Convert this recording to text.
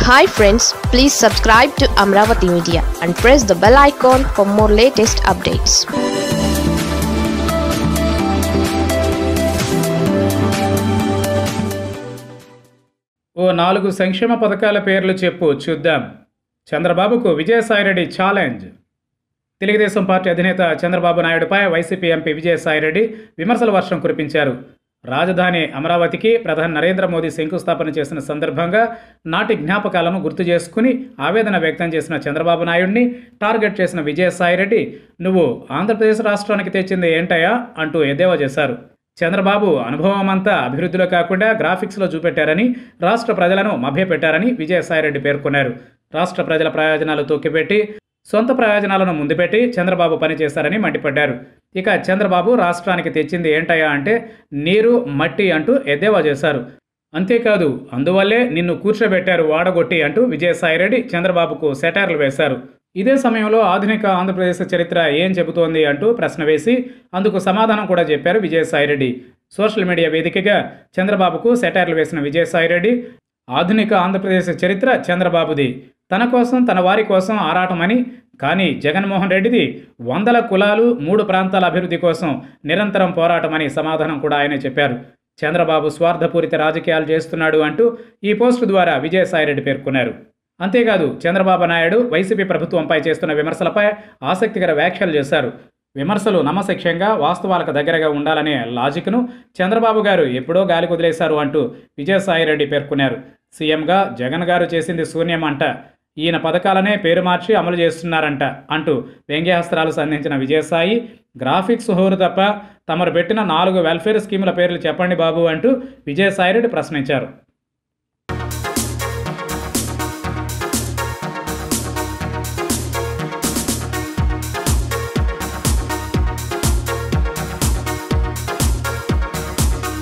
hi friends please subscribe to Amaravati media and press the bell icon for more latest updates ఓ నాలుగు సంక్షేమ పథకాల పేర్లు చెప్పు చూద్దాం చంద్రబాబుకు విజయసాయిరెడ్డి ఛాలెంజ్ తెలుగుదేశం పార్టీ అధినేత చంద్రబాబు నాయుడుపై వైసీపీ ఎంపీ విజయసాయిరెడ్డి విమర్శల వర్షం కురిపించారు రాజధాని అమరావతికి ప్రధాని నరేంద్ర మోదీ శంకుస్థాపన చేసిన సందర్భంగా నాటి జ్ఞాపకాలను గుర్తు చేసుకుని ఆవేదన వ్యక్తం చేసిన చంద్రబాబు నాయుడిని టార్గెట్ చేసిన విజయసాయిరెడ్డి నువ్వు ఆంధ్రప్రదేశ్ రాష్ట్రానికి తెచ్చింది ఏంటయ్యా అంటూ ఎద్దేవా చేశారు చంద్రబాబు అనుభవం అంతా అభివృద్ధిలో కాకుండా గ్రాఫిక్స్లో చూపెట్టారని రాష్ట్ర ప్రజలను మభ్యపెట్టారని విజయసాయిరెడ్డి పేర్కొన్నారు రాష్ట్ర ప్రజల ప్రయోజనాలు తొక్కిపెట్టి సొంత ప్రయోజనాలను ముందుపెట్టి చంద్రబాబు పనిచేశారని మండిపడ్డారు ఇక చంద్రబాబు రాష్ట్రానికి తెచ్చింది ఏంటయ్యా అంటే నీరు మట్టి అంటూ ఎద్దేవా చేశారు అంతేకాదు అందువల్లే నిన్ను కూర్చోబెట్టారు వాడగొట్టి అంటూ విజయసాయిరెడ్డి చంద్రబాబుకు సెటార్లు వేశారు ఇదే సమయంలో ఆధునిక ఆంధ్రప్రదేశ్ చరిత్ర ఏం చెబుతోంది అంటూ ప్రశ్న వేసి అందుకు సమాధానం కూడా చెప్పారు విజయసాయిరెడ్డి సోషల్ మీడియా వేదికగా చంద్రబాబుకు సెటార్లు వేసిన విజయసాయిరెడ్డి ఆధునిక ఆంధ్రప్రదేశ్ చరిత్ర చంద్రబాబుది తన కోసం తన వారి కోసం ఆరాటమని కానీ జగన్మోహన్ రెడ్డిది వందల కులాలు మూడు ప్రాంతాల అభివృద్ధి కోసం నిరంతరం పోరాటమని సమాధానం కూడా ఆయన చెప్పారు చంద్రబాబు స్వార్థపూరిత రాజకీయాలు చేస్తున్నాడు అంటూ ఈ పోస్టు ద్వారా విజయసాయిరెడ్డి పేర్కొన్నారు అంతేకాదు చంద్రబాబు నాయుడు వైసీపీ ప్రభుత్వంపై చేస్తున్న విమర్శలపై ఆసక్తికర వ్యాఖ్యలు చేశారు విమర్శలు నమ్మశక్యంగా వాస్తవాలకు దగ్గరగా ఉండాలనే లాజిక్ను చంద్రబాబు గారు ఎప్పుడో గాలి కుదిలేశారు అంటూ విజయసాయిరెడ్డి పేర్కొన్నారు సీఎంగా జగన్ గారు చేసింది శూన్యం అంట ఈయన పథకాలనే పేరు మార్చి అమలు చేస్తున్నారంట అంటూ వ్యంగ్యాస్త్రాలు సంధించిన విజయసాయి గ్రాఫిక్స్ హోరు తప్ప తమరు పెట్టిన నాలుగు వెల్ఫేర్ స్కీముల పేర్లు చెప్పండి బాబు అంటూ విజయసాయిరెడ్డి ప్రశ్నించారు